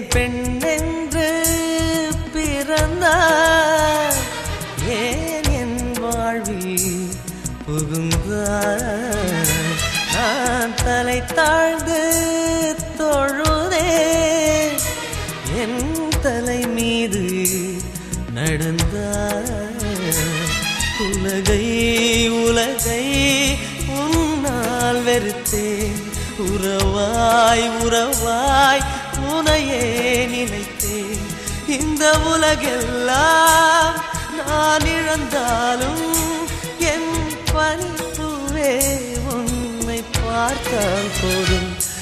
பெண்ணென்று பிறந்தார் ஏன் என் வாழ்வில் புகுந்தார் நான் தலை தாழ்ந்து தொழுதே என் தலை மீது நடந்தார் உலகை உலகை உன்னால் வெறுத்தேன் உறவாய் உறவாய் உனையே நினைத்தேன் இந்த உலகெல்லாம் நான் இழந்தாலும் என் பணிப்புவே உன்னை பார்த்தால் போதும்